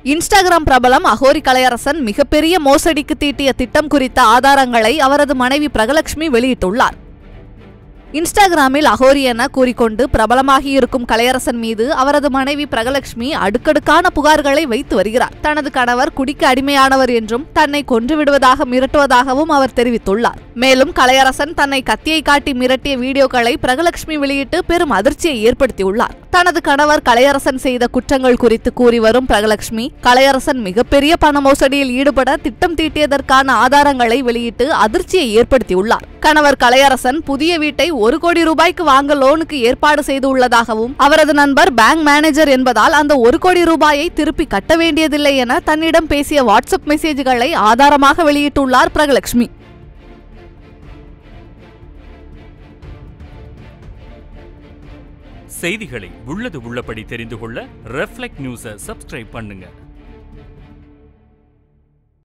Instagram பிரபலம் அகோரி கலையரசன் மிகப்பெரிய மோசடிக்கு தீட்டிய திட்டம் குறித்த ஆதாரங்களை அவரது மனைவி பிரகலட்சுமி வெளியிட்டுள்ளார் இன்ஸ்டாகிராமில் அகோரி என கூறிக்கொண்டு பிரபலமாகி இருக்கும் கலையரசன் மீது அவரது மனைவி பிரகலட்சுமி அடுக்கடுக்கான புகார்களை வைத்து வருகிறார் தனது கணவர் குடிக்கு அடிமையானவர் என்றும் தன்னை கொன்று விடுவதாக மிரட்டுவதாகவும் அவர் தெரிவித்துள்ளார் மேலும் கலையரசன் தன்னை கத்தியை காட்டி மிரட்டிய வீடியோக்களை பிரகலட்சுமி வெளியிட்டு பெரும் அதிர்ச்சியை ஏற்படுத்தியுள்ளார் தனது கணவர் கலையரசன் செய்த குற்றங்கள் குறித்து கூறி வரும் பிரகலட்சுமி கலையரசன் மிகப்பெரிய பண மோசடியில் ஈடுபட திட்டம் தீட்டியதற்கான ஆதாரங்களை வெளியிட்டு அதிர்ச்சியை ஏற்படுத்தியுள்ளார் கணவர் கலையரசன் புதிய வீட்டை ஒரு கோடி ரூபாய்க்கு வாங்க லோனுக்கு ஏற்பாடு செய்துள்ளதாகவும் அவரது நண்பர் பேங்க் மேனேஜர் என்பதால் அந்த ஒரு கோடி ரூபாயை திருப்பி கட்ட வேண்டியதில்லை என தன்னிடம் பேசிய வாட்ஸ்அப் மெசேஜ்களை ஆதாரமாக வெளியிட்டுள்ளார் பிரகலட்சுமி செய்திகளை உள்ளது உள்ளபடி தெரிந்து கொள்ள ரெஃப்ளெக்ட் நியூஸை சப்ஸ்கிரைப் பண்ணுங்க